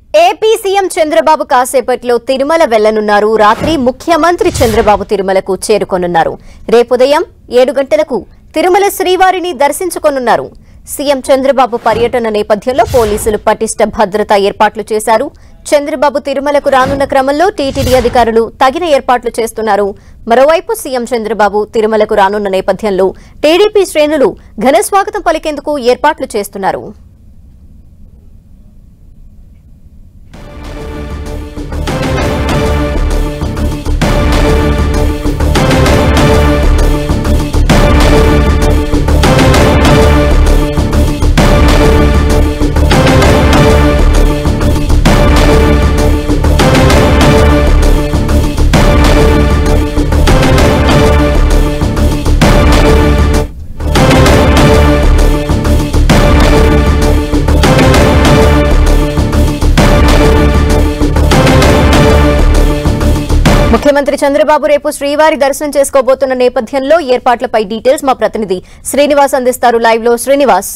AP CM Chandrababu కాసేపట్లో తిరుమల వెళ్లనున్నారు రాత్రి ముఖ్యమంత్రి చంద్రబాబు తిరుమలకు చేరుకోనున్నారు రేపు ఉదయం ఏడు గంటలకు తిరుమల శ్రీవారిని దర్శించుకోనున్నారు సీఎం చంద్రబాబు పర్యటన నేపథ్యంలో పోలీసులు పటిష్ట భద్రతా ఏర్పాట్లు చేశారు చంద్రబాబు తిరుమలకు రానున్న క్రమంలో టీటీడీ అధికారులు తగిన ఏర్పాట్లు చేస్తున్నారు మరోవైపు సీఎం చంద్రబాబు తిరుమలకు రానున్న నేపథ్యంలో టీడీపీ శ్రేణులు ఘన స్వాగతం పలికేందుకు ఏర్పాట్లు చేస్తున్నారు ముఖ్యమంత్రి చంద్రబాబు రేపు శ్రీవారి దర్శనం చేసుకోబోతున్న నేపథ్యంలో ఏర్పాట్లపై డీటెయిల్స్ మా ప్రతినిధి శ్రీనివాస్ అందిస్తారు లైవ్ లో శ్రీనివాస్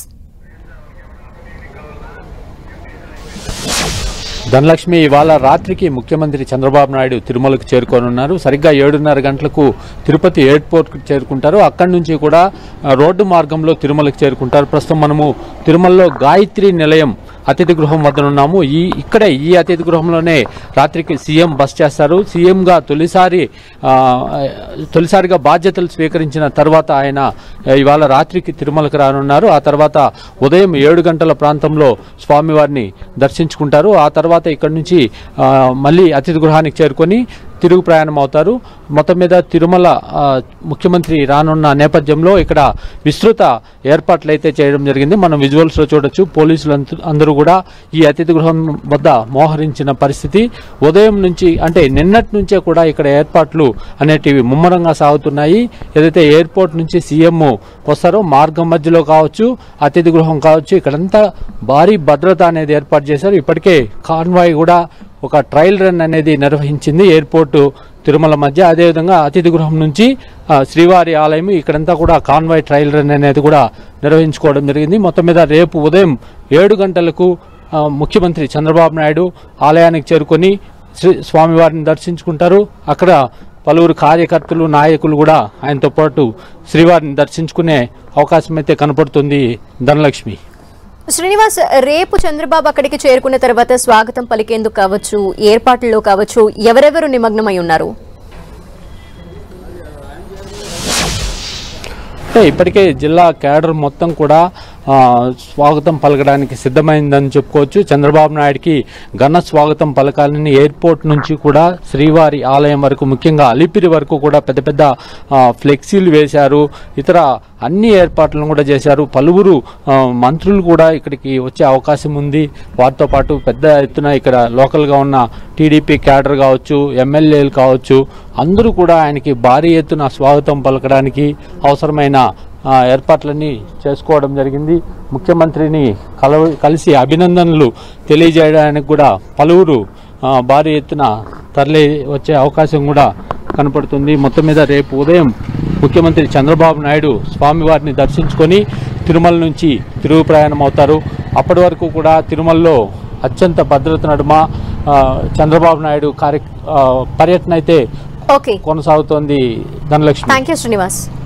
ధనలక్ష్మి ఇవాళ రాత్రికి ముఖ్యమంత్రి చంద్రబాబు నాయుడు తిరుమలకు చేరుకోనున్నారు సరిగ్గా ఏడున్నర గంటలకు తిరుపతి ఎయిర్పోర్ట్కి చేరుకుంటారు అక్కడి నుంచి కూడా ఆ, రోడ్డు మార్గంలో తిరుమలకు చేరుకుంటారు ప్రస్తుతం మనము తిరుమలలో గాయత్రి నిలయం అతిథి గృహం వద్ద ఉన్నాము ఈ ఇక్కడే ఈ అతిథి గృహంలోనే రాత్రికి సీఎం బస్ చేస్తారు సీఎంగా తొలిసారి ఆ, తొలిసారిగా బాధ్యతలు స్వీకరించిన తర్వాత ఆయన ఆ, ఇవాళ రాత్రికి తిరుమలకు రానున్నారు ఆ తర్వాత ఉదయం ఏడు గంటల ప్రాంతంలో స్వామివారిని దర్శించుకుంటారు ఆ తర్వాత ఇక్కడి నుంచి ఆ, మళ్ళీ అతిథి గృహానికి చేరుకొని తిరుగు ప్రయాణం అవుతారు మొత్తం మీద తిరుమల ఆ, ముఖ్యమంత్రి రానున్న నేపథ్యంలో ఇక్కడ విస్తృత ఏర్పాట్లు అయితే చేయడం జరిగింది మనం విజువల్స్ లో చూడొచ్చు పోలీసులు అంత- అందరూ కూడా ఈ అతిథి గృహం వద్ద మోహరించిన పరిస్థితి ఉదయం నుంచి అంటే నిన్నటి నుంచే కూడా ఇక్కడ ఏర్పాట్లు అనేటివి ముమ్మరంగా సాగుతున్నాయి ఏదైతే ఎయిర్పోర్ట్ నుంచి సీఎం వస్తారో మార్గం మధ్యలో కావచ్చు అతిథి గృహం కావచ్చు ఇక్కడంతా భారీ భద్రత అనేది ఏర్పాటు చేశారు ఇప్పటికే కాన్వాయ్ కూడా ఒక ట్రయల్ రన్ అనేది నిర్వహించింది ఎయిర్పోర్టు తిరుమల మధ్య అదేవిధంగా అతిథి గృహం నుంచి ఆ, శ్రీవారి ఆలయం ఇక్కడంతా కూడా కాన్వాయ్ ట్రయల్ రన్ అనేది కూడా నిర్వహించుకోవడం జరిగింది మొత్తం మీద రేపు ఉదయం ఏడు గంటలకు ఆ, ముఖ్యమంత్రి చంద్రబాబు నాయుడు ఆలయానికి చేరుకొని శ్రీ స్వామివారిని దర్శించుకుంటారు అక్కడ పలువురు కార్యకర్తలు నాయకులు కూడా ఆయనతో పాటు శ్రీవారిని దర్శించుకునే అవకాశం అయితే కనపడుతుంది ధనలక్ష్మి శ్రీనివాస్ రేపు చంద్రబాబు అక్కడికి చేరుకున్న తర్వాత స్వాగతం పలికేందుకు కావచ్చు ఏర్పాట్లలో కావచ్చు ఎవరెవరు నిమగ్నమై ఉన్నారు అంటే ఇప్పటికే జిల్లా కేడర్ మొత్తం కూడా ఆ, స్వాగతం పలకడానికి సిద్ధమైందని చెప్పుకోవచ్చు చంద్రబాబు నాయుడికి ఘన స్వాగతం పలకాలని ఎయిర్పోర్ట్ నుంచి కూడా శ్రీవారి ఆలయం వరకు ముఖ్యంగా అలిపిరి వరకు కూడా పెద్ద పెద్ద ఆ, ఫ్లెక్సీలు వేశారు ఇతర అన్ని ఏర్పాట్లను కూడా చేశారు పలువురు ఆ, మంత్రులు కూడా ఇక్కడికి వచ్చే అవకాశం ఉంది వారితో పాటు పెద్ద ఎత్తున ఇక్కడ లోకల్గా ఉన్న టీడీపీ క్యాడర్ కావచ్చు ఎమ్మెల్యేలు కావచ్చు అందరూ కూడా ఆయనకి భారీ ఎత్తున స్వాగతం పలకడానికి అవసరమైన ఆ, ఏర్పాట్లన్నీ చేసుకోవడం జరిగింది ముఖ్యమంత్రిని కల కలిసి అభినందనలు తెలియజేయడానికి కూడా పలువురు ఆ, భారీ ఎత్తున తరలి వచ్చే అవకాశం కూడా కనపడుతుంది మొత్తం మీద రేపు ఉదయం ముఖ్యమంత్రి చంద్రబాబు నాయుడు స్వామివారిని దర్శించుకొని తిరుమల నుంచి తిరుగు ప్రయాణం అవుతారు అప్పటి వరకు కూడా తిరుమలలో అత్యంత భద్రత నడుమ ఆ, చంద్రబాబు నాయుడు కార్య ఆ, పర్యటన అయితే ఓకే కొనసాగుతోంది ధనలక్ష్మి థ్యాంక్ యూ శ్రీనివాస్